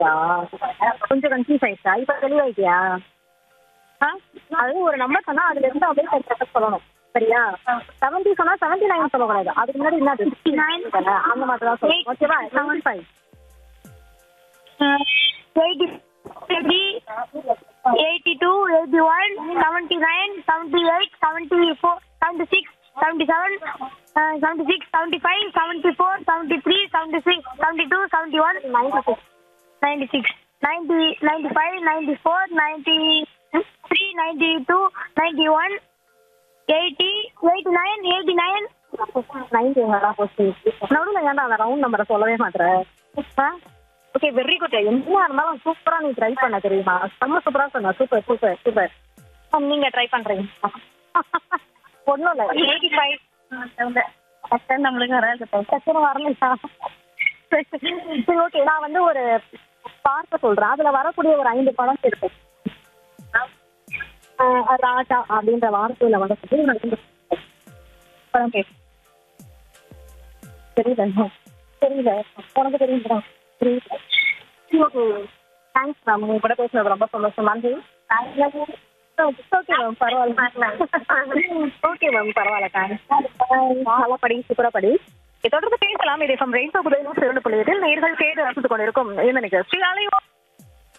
ஆயிடுச்சா கொஞ்சம் கன்ஃபியூஸ் ஆயிடுச்சா இப்போ தெளிவாயிட்டியா ஆ அது ஒரு நம்பர் சொன்னா அதுல இருந்து அப்படியே டென் சொல்லணும் சரியா செவன்டி சொன்னா செவன்டி நைன் சொல்லக்கூடாது அதுக்கு முன்னாடி என்ன சிக்ஸ்டி நைன் அந்த மாதிரி தான் சொல்லணும் ஓகேவா seventy five eighty three eighty two eighty one seventy nine seventy eight seventy four seventy six seventy seven seventy six seventy five seventy four seventy three seventy six seventy two seventy one ninety six ninety six ninety ninety five ninety four ninety three ninety two ninety one eighty eighty nine eighty nine ninety எங்கடா போச்சு நடுவில் ஏன்டா அந்த round நம்பரை சொல்லவே மாட்டேற okay very good என்ன இருந்தாலும் சூப்பரா நீ ட்ரை பண்ண தெரியுமா செம்ம சூப்பரா சொன்ன சூப்பர் சூப்பர் சூப்பர் நீங்க ட்ரை பண்றீங்க ஒன்றும் இல்லை எயிட்டி ஃபைவ் நம்மளுக்கு வராது டக்குனு வரலையா சரி ஓகே நான் வந்து ஒரு பார்க்க சொல்றேன் அதுல வரக்கூடிய ஒரு ஐந்து படம் இருக்கு ஆஹ் ராஜா அப்படின்ற வார்த்தையில வரக்கூடிய ஒரு ஐந்து படம் பேசு தெரியல தெரியல உனக்கு தெரியுங்களா தெரியல ஓகே தேங்க்ஸ் மேம் உங்க கூட பேசுனது ரொம்ப சந்தோஷம் நன்றி ஓகே மேம் பரவாயில்ல ஓகே மேம் பரவாயில்ல தேங்க்ஸ் நல்லா படி சூப்பரா படி தொடர்ந்து பேசலாம் இதை ஃப்ரம் ரெயின்போ புதையும் சிறந்து புள்ளியத்தில் நேர்கள் கேட்டு ரசித்துக் கொண்டிருக்கும் இந்த நிகழ்ச்சி அலைவோ